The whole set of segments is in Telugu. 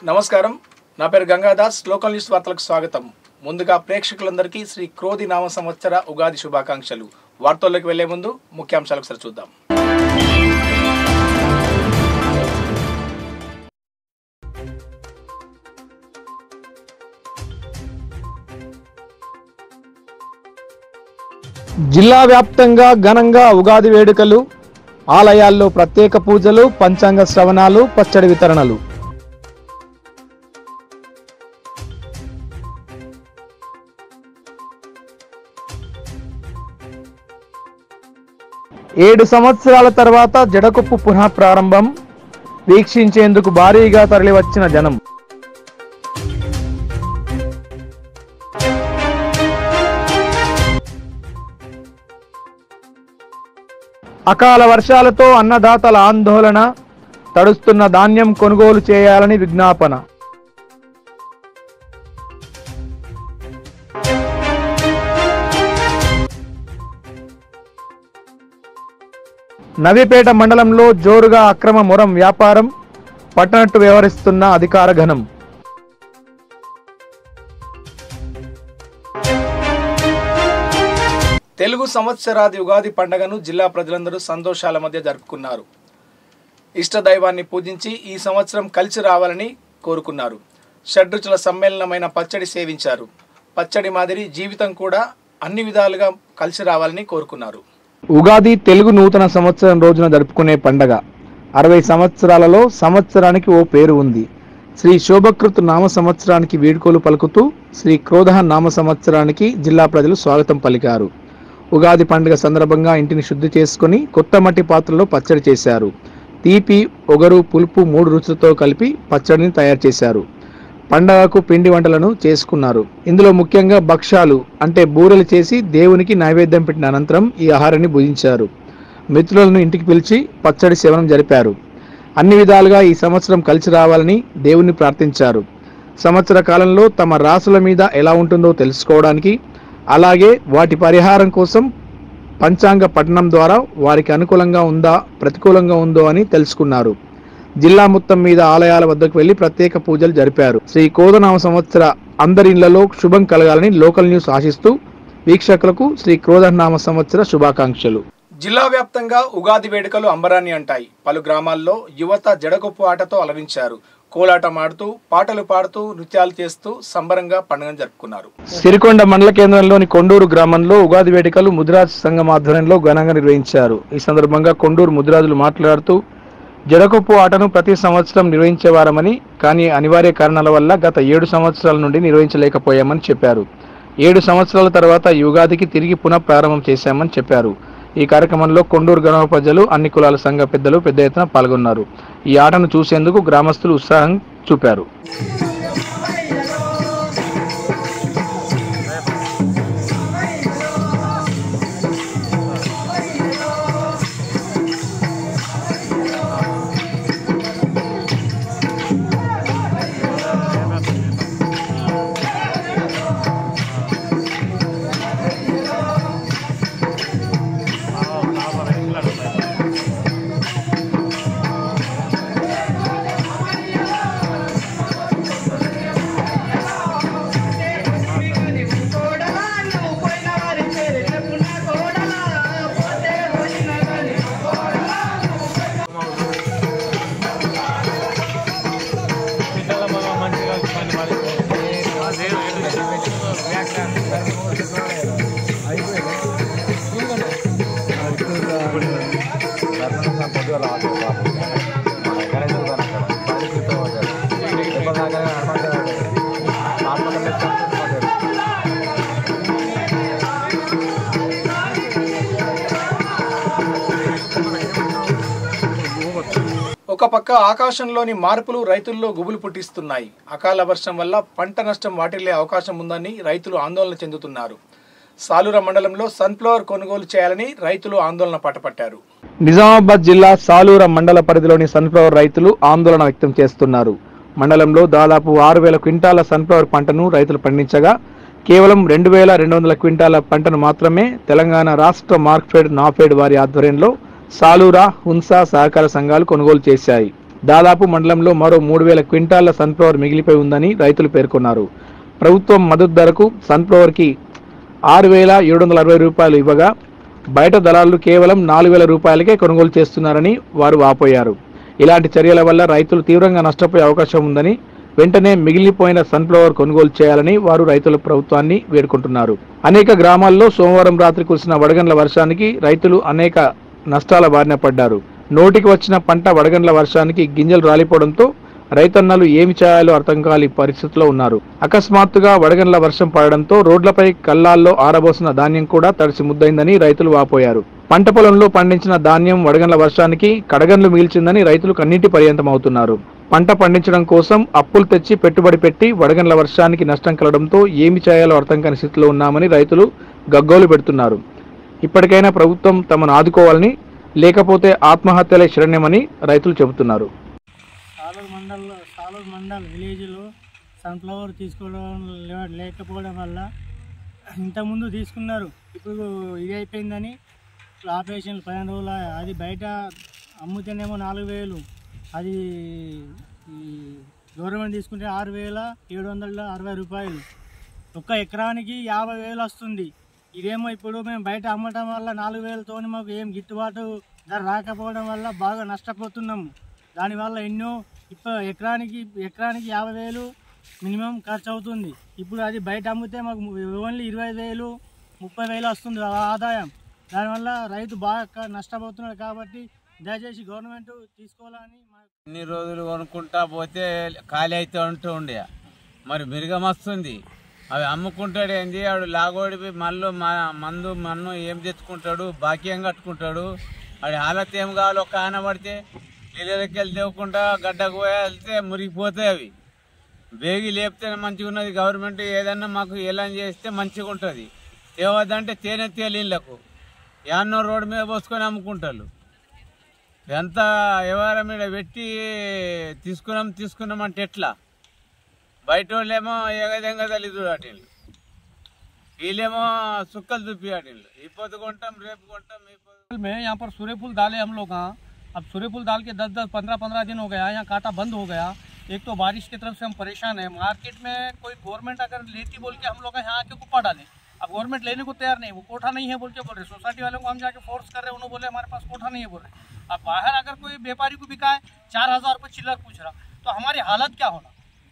నమస్కారం నా పేరు గంగాదాస్ లోకల్ న్యూస్ వార్తలకు స్వాగతం ముందుగా ప్రేక్షకులందరికీ శ్రీ క్రోధి నామ సంవత్సర ఉగాది శుభాకాంక్షలు వార్తల్లోకి వెళ్లే ముందు ముఖ్యాంశాలు ఒకసారి చూద్దాం జిల్లా వ్యాప్తంగా ఘనంగా ఉగాది వేడుకలు ఆలయాల్లో ప్రత్యేక పూజలు పంచాంగ శ్రవణాలు పచ్చడి వితరణలు ఏడు సంవత్సరాల తర్వాత జడకొప్పు పునః ప్రారంభం వీక్షించేందుకు భారీగా తరలివచ్చిన జనం అకాల వర్షాలతో అన్నదాతల ఆందోళన తడుస్తున్న ధాన్యం కొనుగోలు చేయాలని విజ్ఞాపన నవిపేట మండలంలో జోరుగా అక్రమ మురం వ్యాపారం పట్టనట్టు వ్యవహరిస్తున్న అధికార ఘనం తెలుగు సంవత్సరాది ఉగాది పండుగను జిల్లా ప్రజలందరూ సంతోషాల మధ్య జరుపుకున్నారు ఇష్ట దైవాన్ని పూజించి ఈ సంవత్సరం కలిసి రావాలని కోరుకున్నారు షడ్రుచుల సమ్మేళనమైన పచ్చడి సేవించారు పచ్చడి మాదిరి జీవితం కూడా అన్ని విధాలుగా కలిసి రావాలని కోరుకున్నారు ఉగాది తెలుగు నూతన సంవత్సరం రోజున జరుపుకునే పండగ అరవై సంవత్సరాలలో సంవత్సరానికి ఓ పేరు ఉంది శ్రీ శోభకృత్ నామ సంవత్సరానికి వీడ్కోలు పలుకుతూ శ్రీ క్రోధ నామ సంవత్సరానికి జిల్లా ప్రజలు స్వాగతం పలికారు ఉగాది పండుగ సందర్భంగా ఇంటిని శుద్ధి చేసుకుని కొత్త మట్టి పాత్రలో పచ్చడి చేశారు తీపి ఒగరు పులుపు మూడు రుచులతో కలిపి పచ్చడిని తయారు చేశారు పండగకు పిండి వంటలను చేసుకున్నారు ఇందులో ముఖ్యంగా భక్ష్యాలు అంటే బూరెలు చేసి దేవునికి నైవేద్యం పెట్టిన అనంతరం ఈ ఆహారాన్ని భుజించారు మిత్రులను ఇంటికి పిలిచి పచ్చడి సేవనం జరిపారు అన్ని విధాలుగా ఈ సంవత్సరం కలిసి రావాలని దేవుణ్ణి ప్రార్థించారు సంవత్సర కాలంలో తమ రాసుల మీద ఎలా ఉంటుందో తెలుసుకోవడానికి అలాగే వాటి పరిహారం కోసం పంచాంగ పఠనం ద్వారా వారికి అనుకూలంగా ఉందా ప్రతికూలంగా ఉందో అని తెలుసుకున్నారు జిల్లా మొత్తం మీద ఆలయాల వద్దకు వెళ్లి ప్రత్యేక పూజలు జరిపారు శ్రీ కోదనామ సంవత్సర అందరి ఇళ్లలో శుభం కలగాలని లోకల్ న్యూస్ ఆశిస్తూ వీక్షకులకు శ్రీ క్రోధనామ సంవత్సర శుభాకాంక్షలు జిల్లా వ్యాప్తంగా ఉగాది వేడుకలు అంబరాన్ని అంటాయి పలు గ్రామాల్లో యువత జడకొప్పు ఆటతో అలరించారు కోలాటం ఆడుతూ పాటలు పాడుతూ నృత్యాలు చేస్తూ సంబరంగా పండుగను జరుపుకున్నారు సిరికొండ మండల కేంద్రంలోని కొండూరు గ్రామంలో ఉగాది వేడుకలు ముదిరాజ్ సంఘం ఆధ్వర్యంలో ఘనంగా నిర్వహించారు ఈ సందర్భంగా కొండూరు ముదిరాజులు మాట్లాడుతూ జడకొప్పు ఆటను ప్రతి సంవత్సరం నిర్వహించేవారమని కానీ అనివార్య కారణాల వల్ల గత ఏడు సంవత్సరాల నుండి నిర్వహించలేకపోయామని చెప్పారు ఏడు సంవత్సరాల తర్వాత ఈ ఉగాదికి తిరిగి పునః ప్రారంభం చేశామని చెప్పారు ఈ కార్యక్రమంలో కొండూరు గ్రామ ప్రజలు అన్ని కులాల సంఘ పెద్దలు పెద్ద ఎత్తున పాల్గొన్నారు ఈ ఆటను చూసేందుకు గ్రామస్తులు ఉత్సాహం చూపారు ఒక పక్క ఆకాశంలోని మార్పులు రైతుల్లో గుబులు పుట్టిస్తున్నాయి అకాల వర్షం వల్ల పంట నష్టం వాటిల్లే అవకాశం ఉందని రైతులు ఆందోళన చెందుతున్నారు సాలూర మండలంలో సన్ఫ్లవర్ కొనుగోలు చేయాలని రైతులు ఆందోళన పట్టపట్టారు నిజామాబాద్ జిల్లా సాలూర మండల పరిధిలోని సన్ఫ్లవర్ రైతులు ఆందోళన వ్యక్తం చేస్తున్నారు మండలంలో దాదాపు ఆరు వేల క్వింటాల సన్ఫ్లవర్ పంటను రైతులు పండించగా కేవలం రెండు వేల రెండు వందల క్వింటాల పంటను మాత్రమే తెలంగాణ రాష్ట్ర మార్క్ఫెడ్ నాఫెడ్ వారి ఆధ్వర్యంలో సాలూరా హున్సా సహకార సంఘాలు కొనుగోలు చేశాయి దాదాపు మండలంలో మరో మూడు వేల క్వింటాళ్ల సన్ఫ్లవర్ మిగిలిపోయి ఉందని రైతులు పేర్కొన్నారు ప్రభుత్వం మద్దతు ధరకు సన్ఫ్లవర్కి ఆరు వేల ఏడు వందల అరవై రూపాయలు ఇవ్వగా బయట దళాలు కేవలం నాలుగు వేల రూపాయలకే కొనుగోలు చేస్తున్నారని వారు వాపోయారు ఇలాంటి చర్యల వల్ల రైతులు తీవ్రంగా నష్టపోయే అవకాశం ఉందని వెంటనే మిగిలిపోయిన సన్ఫ్లవర్ కొనుగోలు చేయాలని వారు రైతుల ప్రభుత్వాన్ని వేడుకుంటున్నారు అనేక గ్రామాల్లో సోమవారం రాత్రి కురిసిన వడగండ్ల వర్షానికి రైతులు అనేక నష్టాల బారిన పడ్డారు నోటికి వచ్చిన పంట వడగండ్ల వర్షానికి గింజలు రాలిపోవడంతో రైతన్నలు ఏమి చేయాలో అర్థం కాని పరిస్థితిలో ఉన్నారు అకస్మాత్తుగా వడగండ్ల వర్షం పడడంతో రోడ్లపై కల్లాల్లో ఆరబోసిన ధాన్యం కూడా తడిసి ముద్దైందని రైతులు వాపోయారు పంట పొలంలో పండించిన ధాన్యం వడగండ్ల వర్షానికి కడగండ్లు మిగిల్చిందని రైతులు కన్నీటి పర్యంతం అవుతున్నారు పంట పండించడం కోసం అప్పులు తెచ్చి పెట్టుబడి పెట్టి వడగండ్ల వర్షానికి నష్టం కలగడంతో ఏమి చేయాలో అర్థం కాని స్థితిలో ఉన్నామని రైతులు గగ్గోలు పెడుతున్నారు ఇప్పటికైనా ప్రభుత్వం తమను ఆదుకోవాలని లేకపోతే ఆత్మహత్యలే శరణ్యమని రైతులు చెబుతున్నారు సాలూరు మండల్లో సాలూరు మండల్ విలేజ్లో సన్ఫ్లవర్ తీసుకోవడం లే- లేకపోవడం వల్ల ఇంతకుముందు తీసుకున్నారు ఇప్పుడు ఇది అయిపోయిందని ఆపరేషన్ పదిహేను రోజులు అది బయట అమ్ముతేనేమో నాలుగు వేలు అది ఈ గవర్నమెంట్ తీసుకుంటే ఆరు వేల ఏడు వందల అరవై రూపాయలు ఒక్క ఎకరానికి యాభై వేలు వస్తుంది ఇదేమో ఇప్పుడు మేము బయట అమ్మటం వల్ల నాలుగు వేలతో మాకు ఏం గిట్టుబాటు ధర రాకపోవడం వల్ల బాగా నష్టపోతున్నాము దానివల్ల ఎన్నో ఇప్పుడు ఎకరానికి ఎకరానికి యాభై వేలు మినిమం ఖర్చు అవుతుంది ఇప్పుడు అది బయట అమ్మితే మాకు ఓన్లీ ఇరవై వేలు ముప్పై వేలు వస్తుంది ఆ ఆదాయం దానివల్ల రైతు బాగా క- నష్టపోతున్నాడు కాబట్టి దయచేసి గవర్నమెంట్ తీసుకోవాలని మా ఇన్ని రోజులు కొనుక్కుంటా పోతే ఖాళీ అయితే ఉంటూ ఉండే మరి మిరుగం వస్తుంది అవి అమ్ముకుంటాడు ఏంది ఆడు లాగోడిపి మళ్ళీ మందు మన్ను ఏం తెచ్చుకుంటాడు బాక్యం కట్టుకుంటాడు ఆడి హాలత్ ఏం కావాలో ఒక ఆన పడితే నీళ్ళకి వెళ్ళి తెవ్వకుండా గడ్డకు పోయి వెళ్తే మురిగిపోతాయి అవి బేగి లేపితేనే మంచిగా ఉన్నది గవర్నమెంట్ ఏదన్నా మాకు ఎలా చేస్తే మంచిగా ఉంటుంది తేవద్దంటే తేనె తేలిళ్ళకు యాన్నో రోడ్డు మీద పోసుకొని అమ్ముకుంటారు ఎంత వ్యవహారం మీద పెట్టి తీసుకున్నాం తీసుకున్నాం అంటే ఎట్లా బయట వాళ్ళేమో ఏగదంగా తల్లి చూడటిళ్ళు వీళ్ళేమో సుక్కలు చూపి అటిళ్ళు ఈ పొద్దు కొంటాం రేపు కొంటాం ఈ పొద్దు में यहाँ पर सूर्य फूल डाले हम लोग यहाँ अब सूर्य फूल डाल के दस दस पंद्रह पंद्रह दिन हो गया यहाँ कांटा बंद हो गया एक तो बारिश की तरफ से हम परेशान हैं मार्केट में कोई गवर्नमेंट अगर लेती बोल के हम लोग यहाँ आके कुप्पा डाले अब गवर्नमेंट लेने को तैयार नहीं वो कोठा नहीं है बोल के बोल रहे सोसाइटी वालों को हम जाके फोर्स कर रहे हैं उन्होंने बोले हमारे पास कोठा नहीं है बोल रहे अब बाहर अगर कोई व्यापारी को बिका है चार हजार रुपये चिल्लर पूछ रहा तो हमारी हालत क्या होना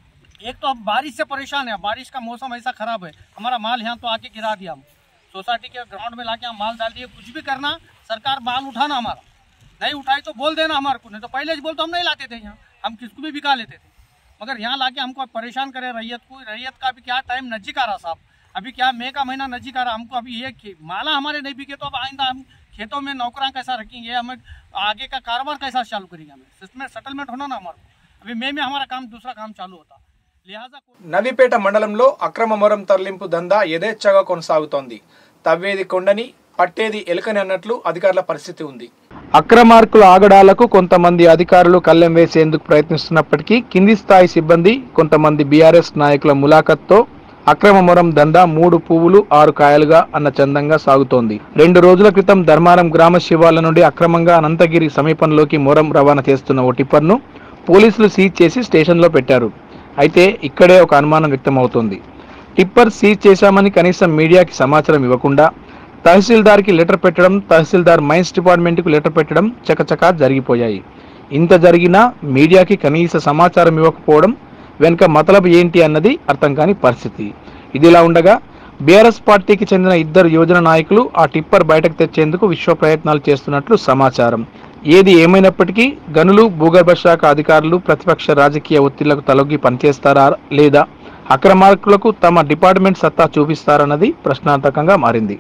एक तो हम बारिश से परेशान है बारिश का मौसम ऐसा खराब है हमारा माल यहाँ तो आके गिरा दिया हम सोसाइटी के ग्राउंड में लाके हम माल डाल दिए कुछ भी करना सरकार माल उठाना हमारा नहीं उठाई तो बोल देना हमारे को नहीं तो पहले ही बोल तो हम नहीं लाते थे यहाँ हम किसको भी बिका लेते थे मगर यहाँ लाके हमको परेशान करे रैयत को रैयत का भी क्या टाइम नजदीक आ रहा साहब अभी क्या मई का महीना नजदीक आ रहा हमको अभी ये खे- माला हमारे नहीं बिके तो अब आइंदा हम खेतों में नौकरा कैसा रखेंगे हमें आगे का कारोबार कैसा चालू करेंगे हमें इसमें सेटलमेंट होना ना हमारे को अभी मई में हमारा काम दूसरा काम चालू होता लिहाजा को- నవిపేట మండలంలో అక్రమ మొరం తరలింపు దందా యథేచ్ఛగా కొనసాగుతోంది తవ్వేది కొండని పట్టేది ఎలుకని అన్నట్లు అధికారుల పరిస్థితి ఉంది అక్రమార్కుల ఆగడాలకు కొంతమంది అధికారులు కళ్ళెం వేసేందుకు ప్రయత్నిస్తున్నప్పటికీ కింది స్థాయి సిబ్బంది కొంతమంది బీఆర్ఎస్ నాయకుల ములాఖత్తో అక్రమ మొరం దందా మూడు పువ్వులు ఆరు కాయలుగా అన్న చందంగా సాగుతోంది రెండు రోజుల క్రితం ధర్మారం గ్రామ శివార్ల నుండి అక్రమంగా అనంతగిరి సమీపంలోకి మొరం రవాణా చేస్తున్న ఓ టిప్పర్ను పోలీసులు సీజ్ చేసి స్టేషన్లో పెట్టారు అయితే ఇక్కడే ఒక అనుమానం వ్యక్తమవుతోంది టిప్పర్ సీజ్ చేశామని కనీసం మీడియాకి సమాచారం ఇవ్వకుండా తహసీల్దార్కి లెటర్ పెట్టడం తహసీల్దార్ మైన్స్ డిపార్ట్మెంట్కు లెటర్ పెట్టడం చకచకా జరిగిపోయాయి ఇంత జరిగినా మీడియాకి కనీస సమాచారం ఇవ్వకపోవడం వెనుక మతలబు ఏంటి అన్నది అర్థం కాని పరిస్థితి ఇదిలా ఉండగా బీఆర్ఎస్ పార్టీకి చెందిన ఇద్దరు యువజన నాయకులు ఆ టిప్పర్ బయటకు తెచ్చేందుకు విశ్వ ప్రయత్నాలు చేస్తున్నట్లు సమాచారం ఏది ఏమైనప్పటికీ గనులు భూగర్భ శాఖ అధికారులు ప్రతిపక్ష రాజకీయ ఒత్తిళ్లకు తలొగ్గి పనిచేస్తారా లేదా అక్రమార్కులకు తమ డిపార్ట్మెంట్ సత్తా చూపిస్తారన్నది ప్రశ్నార్థకంగా మారింది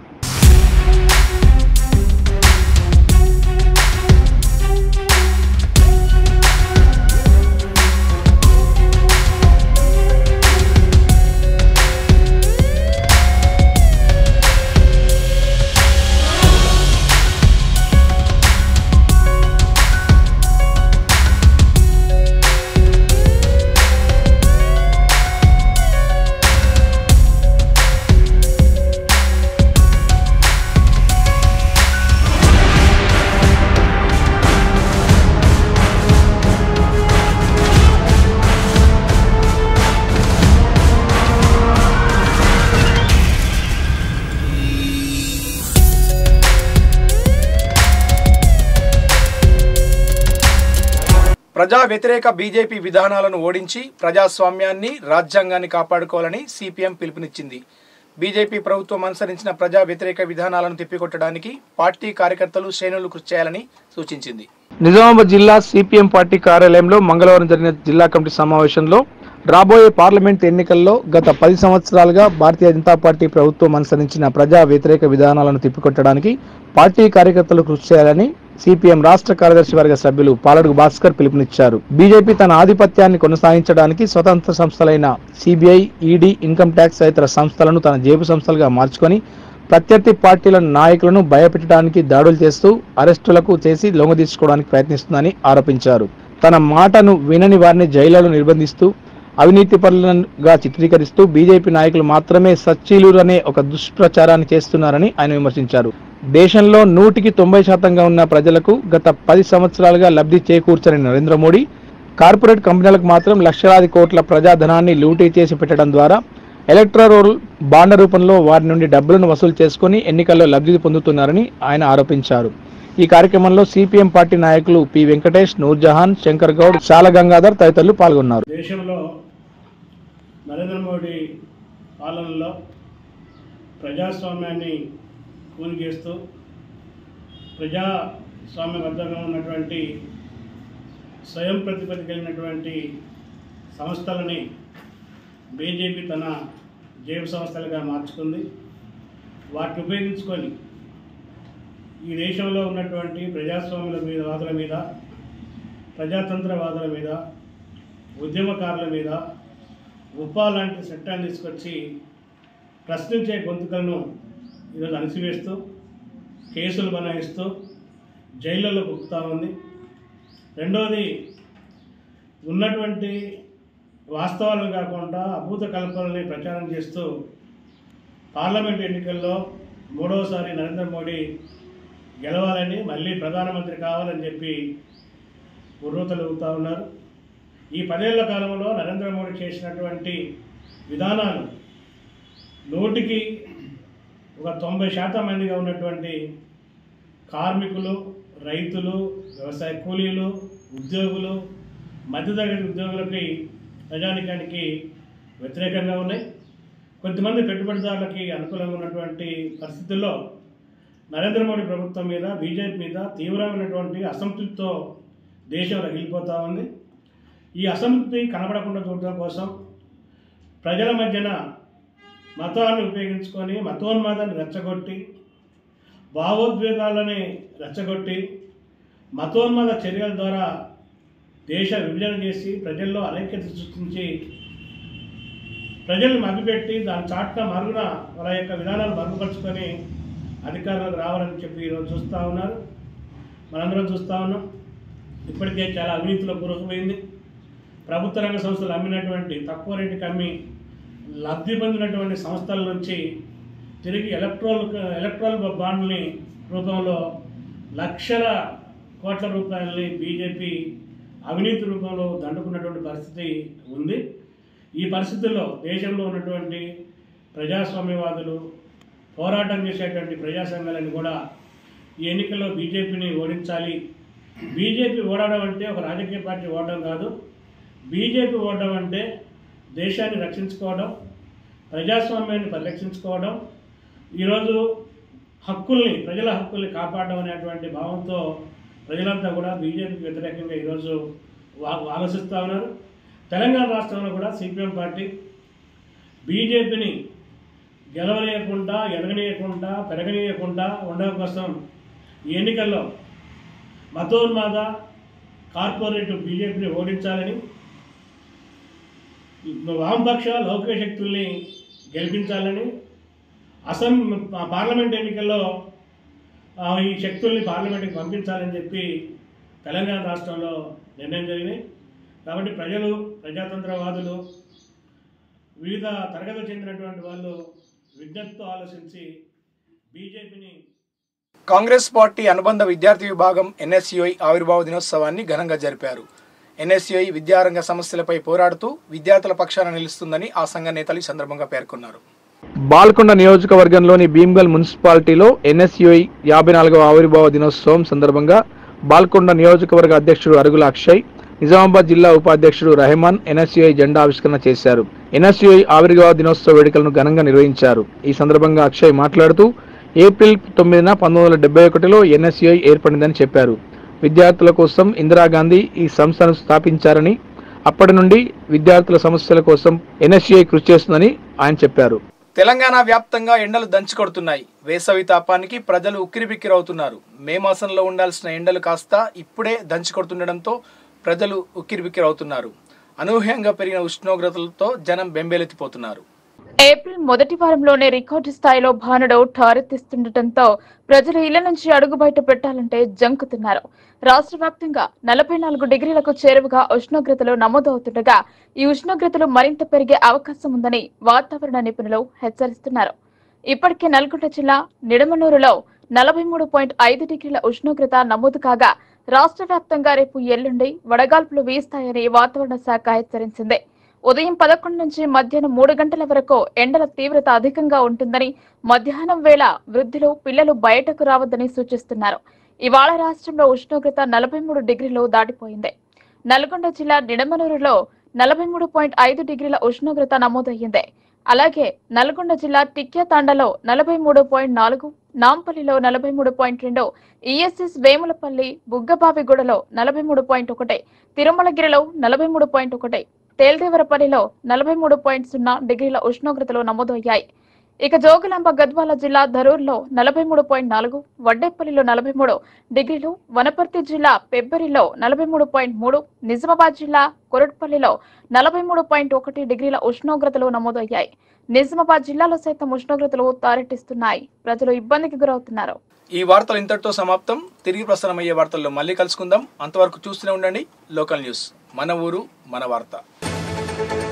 ప్రజా వ్యతిరేక బీజేపీ విధానాలను ఓడించి ప్రజాస్వామ్యాన్ని రాజ్యాంగాన్ని కాపాడుకోవాలని సిపిఎం పిలుపునిచ్చింది బీజేపీ ప్రభుత్వం అనుసరించిన ప్రజా వ్యతిరేక విధానాలను తిప్పికొట్టడానికి పార్టీ కార్యకర్తలు శ్రేణులు కృషి చేయాలని సూచించింది నిజామాబాద్ జిల్లా సిపిఎం పార్టీ కార్యాలయంలో మంగళవారం జరిగిన జిల్లా కమిటీ సమావేశంలో రాబోయే పార్లమెంట్ ఎన్నికల్లో గత పది సంవత్సరాలుగా భారతీయ జనతా పార్టీ ప్రభుత్వం అనుసరించిన ప్రజా వ్యతిరేక విధానాలను తిప్పికొట్టడానికి పార్టీ కార్యకర్తలు కృషి చేయాలని సిపిఎం రాష్ట్ర కార్యదర్శి వర్గ సభ్యులు పాలడుగు భాస్కర్ పిలుపునిచ్చారు బీజేపీ తన ఆధిపత్యాన్ని కొనసాగించడానికి స్వతంత్ర సంస్థలైన సిబిఐ ఈడీ ఇన్కమ్ ట్యాక్స్ తదితర సంస్థలను తన జేబు సంస్థలుగా మార్చుకొని ప్రత్యర్థి పార్టీల నాయకులను భయపెట్టడానికి దాడులు చేస్తూ అరెస్టులకు చేసి లొంగదీసుకోవడానికి ప్రయత్నిస్తుందని ఆరోపించారు తన మాటను వినని వారిని జైళ్లలో నిర్బంధిస్తూ అవినీతి పరులుగా చిత్రీకరిస్తూ బీజేపీ నాయకులు మాత్రమే సచ్చీలురు అనే ఒక దుష్ప్రచారాన్ని చేస్తున్నారని ఆయన విమర్శించారు దేశంలో నూటికి తొంభై శాతంగా ఉన్న ప్రజలకు గత పది సంవత్సరాలుగా లబ్ధి చేకూర్చని నరేంద్ర మోడీ కార్పొరేట్ కంపెనీలకు మాత్రం లక్షలాది కోట్ల ప్రజాధనాన్ని లూటీ చేసి పెట్టడం ద్వారా ఎలక్ట్రల్ బాండ రూపంలో వారి నుండి డబ్బులను వసూలు చేసుకుని ఎన్నికల్లో లబ్ధి పొందుతున్నారని ఆయన ఆరోపించారు ఈ కార్యక్రమంలో సిపిఎం పార్టీ నాయకులు పి వెంకటేష్ నూర్జహాన్ శంకర్ గౌడ్ శాల గంగాధర్ తదితరులు పాల్గొన్నారు దేశంలో నరేంద్ర మోడీ పాలనలో ప్రజాస్వామ్యాన్ని కూనిగేస్తూ ప్రజాస్వామ్యబద్ధంగా ఉన్నటువంటి స్వయం ప్రతిపత్తి కలిగినటువంటి సంస్థలని బీజేపీ తన జేబు సంస్థలుగా మార్చుకుంది వాటిని ఉపయోగించుకొని ఈ దేశంలో ఉన్నటువంటి ప్రజాస్వామ్యుల మీద వాదుల మీద ప్రజాతంత్రవాదుల మీద ఉద్యమకారుల మీద ఉపా లాంటి చట్టాన్ని తీసుకొచ్చి ప్రశ్నించే గొంతుకలను ఈరోజు అణిసివేస్తూ కేసులు బనాయిస్తూ జైళ్ళలో కుక్కుతా ఉంది రెండవది ఉన్నటువంటి వాస్తవాలను కాకుండా అభూత కల్పనల్ని ప్రచారం చేస్తూ పార్లమెంట్ ఎన్నికల్లో మూడవసారి నరేంద్ర మోడీ గెలవాలని మళ్ళీ ప్రధానమంత్రి కావాలని చెప్పి ఉర్రూతలుగుతూ ఉన్నారు ఈ పదేళ్ల కాలంలో నరేంద్ర మోడీ చేసినటువంటి విధానాలు నూటికి ఒక తొంభై శాతం మందిగా ఉన్నటువంటి కార్మికులు రైతులు వ్యవసాయ కూలీలు ఉద్యోగులు మధ్యతరగతి ఉద్యోగులకి ప్రజానికానికి వ్యతిరేకంగా ఉన్నాయి కొంతమంది పెట్టుబడిదారులకి అనుకూలంగా ఉన్నటువంటి పరిస్థితుల్లో నరేంద్ర మోడీ ప్రభుత్వం మీద బీజేపీ మీద తీవ్రమైనటువంటి అసంతృప్తితో దేశం రగిలిపోతూ ఉంది ఈ అసంతృప్తి కనబడకుండా చూడడం కోసం ప్రజల మధ్యన మతాన్ని ఉపయోగించుకొని మతోన్మాదాన్ని రెచ్చగొట్టి భావోద్వేగాలని రెచ్చగొట్టి మతోన్మాద చర్యల ద్వారా దేశ విభజన చేసి ప్రజల్లో అనైక్యత సృష్టించి ప్రజల్ని మభ్యపెట్టి దాని చాట్న మరుగున వాళ్ళ యొక్క విధానాలు మరుగుపరుచుకొని అధికారంలోకి రావాలని చెప్పి ఈరోజు చూస్తూ ఉన్నారు మనందరం చూస్తూ ఉన్నాం ఇప్పటికే చాలా అవినీతిలో కూరుకుపోయింది ప్రభుత్వ రంగ సంస్థలు అమ్మినటువంటి తక్కువ రేటుకి అమ్మి లబ్ధి పొందినటువంటి సంస్థల నుంచి తిరిగి ఎలక్ట్రోల్ ఎలక్ట్రల్ బాండ్ని రూపంలో లక్షల కోట్ల రూపాయలని బీజేపీ అవినీతి రూపంలో దండుకున్నటువంటి పరిస్థితి ఉంది ఈ పరిస్థితుల్లో దేశంలో ఉన్నటువంటి ప్రజాస్వామ్యవాదులు పోరాటం చేసేటువంటి ప్రజా సంఘాలను కూడా ఈ ఎన్నికల్లో బీజేపీని ఓడించాలి బీజేపీ ఓడడం అంటే ఒక రాజకీయ పార్టీ ఓడడం కాదు బీజేపీ ఓడడం అంటే దేశాన్ని రక్షించుకోవడం ప్రజాస్వామ్యాన్ని పరిరక్షించుకోవడం ఈరోజు హక్కుల్ని ప్రజల హక్కుల్ని కాపాడడం అనేటువంటి భావంతో ప్రజలంతా కూడా బీజేపీకి వ్యతిరేకంగా ఈరోజు వా- ఆలోచిస్తూ ఉన్నారు తెలంగాణ రాష్ట్రంలో కూడా సిపిఎం పార్టీ బీజేపీని గెలవనీయకుండా ఎదగనీయకుండా పెరగనీయకుండా ఉండడం కోసం ఈ ఎన్నికల్లో మతోన్మాద కార్పొరేట్ బీజేపీని ఓడించాలని వామపక్ష లౌకిక శక్తుల్ని గెలిపించాలని అసం పార్లమెంట్ ఎన్నికల్లో ఆ, ఈ శక్తుల్ని పార్లమెంట్కి పంపించాలని చెప్పి తెలంగాణ రాష్ట్రంలో నిర్ణయం జరిగింది కాబట్టి ప్రజలు ప్రజాతంత్రవాదులు వివిధ తరగతులు చెందినటువంటి వాళ్ళు విజ్ఞప్తితో ఆలోచించి బీజేపీని కాంగ్రెస్ పార్టీ అనుబంధ విద్యార్థి విభాగం ఎన్ఎస్యుఐ ఆవిర్భావ దినోత్సవాన్ని ఘనంగా జరిపారు ఎన్ఎస్యుఐ విద్యారంగ సమస్యలపై పోరాడుతూ విద్యార్థుల పక్షాన నిలుస్తుందని ఆ సంఘ నేతలు ఈ సందర్భంగా పేర్కొన్నారు బాల్కొండ నియోజకవర్గంలోని భీమ్గల్ మున్సిపాలిటీలో ఎన్ఎస్యుఐ యాభై నాలుగవ ఆవిర్భావ దినోత్సవం సందర్భంగా బాల్కొండ నియోజకవర్గ అధ్యక్షుడు అరుగుల అక్షయ్ నిజామాబాద్ జిల్లా ఉపాధ్యక్షుడు రెహమాన్ ఎన్ఎస్యుఐ జెండా ఆవిష్కరణ చేశారు ఎన్ఎస్యుఐ ఆవిర్భావ దినోత్సవ వేడుకలను ఘనంగా నిర్వహించారు ఈ సందర్భంగా అక్షయ్ మాట్లాడుతూ ఏప్రిల్ తొమ్మిదిన పంతొమ్మిది వందల డెబ్బై ఒకటిలో ఎన్ఎస్యుఐ ఏర్పడిందని చెప్పారు విద్యార్థుల కోసం ఇందిరాగాంధీ ఈ సంస్థను స్థాపించారని అప్పటి నుండి విద్యార్థుల సమస్యల కోసం ఎన్ఎస్యుఐ కృషి చేస్తుందని ఆయన చెప్పారు తెలంగాణ వ్యాప్తంగా ఎండలు దంచుకొడుతున్నాయి వేసవి తాపానికి ప్రజలు ఉక్కిరిబిక్కిరవుతున్నారు మే మాసంలో ఉండాల్సిన ఎండలు కాస్త ఇప్పుడే దంచుకొడుతుండడంతో ప్రజలు ఉక్కిరిబిక్కిరవుతున్నారు అనూహ్యంగా పెరిగిన ఉష్ణోగ్రతలతో జనం బెంబేలెత్తిపోతున్నారు ఏప్రిల్ మొదటి వారంలోనే రికార్డు స్థాయిలో భానుడు ఠారెత్తిస్తుండటంతో ప్రజలు ఇళ్ల నుంచి అడుగు బయట పెట్టాలంటే జంకుతున్నారు రాష్ట్ర వ్యాప్తంగా నలభై నాలుగు డిగ్రీలకు చేరువగా ఉష్ణోగ్రతలు నమోదవుతుండగా ఈ ఉష్ణోగ్రతలు మరింత పెరిగే అవకాశం ఉందని వాతావరణ నిపుణులు హెచ్చరిస్తున్నారు ఇప్పటికే నల్గొండ జిల్లా నిడమనూరులో నలభై మూడు పాయింట్ ఐదు డిగ్రీల ఉష్ణోగ్రత నమోదు కాగా రాష్ట్ర వ్యాప్తంగా రేపు ఎల్లుండి వడగాల్పులు వీస్తాయని వాతావరణ శాఖ హెచ్చరించింది ఉదయం పదకొండు నుంచి మధ్యాహ్నం మూడు గంటల వరకు ఎండల తీవ్రత అధికంగా ఉంటుందని మధ్యాహ్నం వేళ వృద్ధులు పిల్లలు బయటకు రావద్దని సూచిస్తున్నారు ఇవాళ రాష్ట్రంలో ఉష్ణోగ్రత నలభై మూడు డిగ్రీలు దాటిపోయింది నల్గొండ జిల్లా నిడమనూరులో నలభై మూడు పాయింట్ ఐదు డిగ్రీల ఉష్ణోగ్రత నమోదయ్యింది అలాగే నల్గొండ జిల్లా టిక్యాతాండలో నలభై మూడు పాయింట్ నాలుగు నాంపల్లిలో నలభై మూడు పాయింట్ రెండు ఈఎస్ఎస్ వేములపల్లి బుగ్గబావిగూడలో నలభై మూడు పాయింట్ ఒకటి తిరుమలగిరిలో నలభై మూడు పాయింట్ ఒకటి తేల్దేవరపల్లిలో నలభై మూడు పాయింట్ సున్నా డిగ్రీల ఉష్ణోగ్రతలు నమోదయ్యాయి ఇక జోగులాంబ గద్వాల జిల్లా ధరూర్లో నలభై మూడు పాయింట్ నాలుగు వడ్డేపల్లిలో నలభై మూడు డిగ్రీలు వనపర్తి జిల్లా పెబ్బరిలో నలభై మూడు పాయింట్ మూడు నిజామాబాద్ జిల్లా కొరట్పల్లిలో నలభై మూడు పాయింట్ ఒకటి డిగ్రీల ఉష్ణోగ్రతలు నమోదయ్యాయి నిజామాబాద్ జిల్లాలో సైతం ఉష్ణోగ్రతలు తారెట్టిస్తున్నాయి ప్రజలు ఇబ్బందికి గురవుతున్నారు ఈ వార్తలు ఇంతటితో సమాప్తం తిరిగి ప్రసారమయ్యే వార్తల్లో మళ్ళీ కలుసుకుందాం అంతవరకు చూస్తూనే ఉండండి లోకల్ న్యూస్ మన ఊరు మన వార్త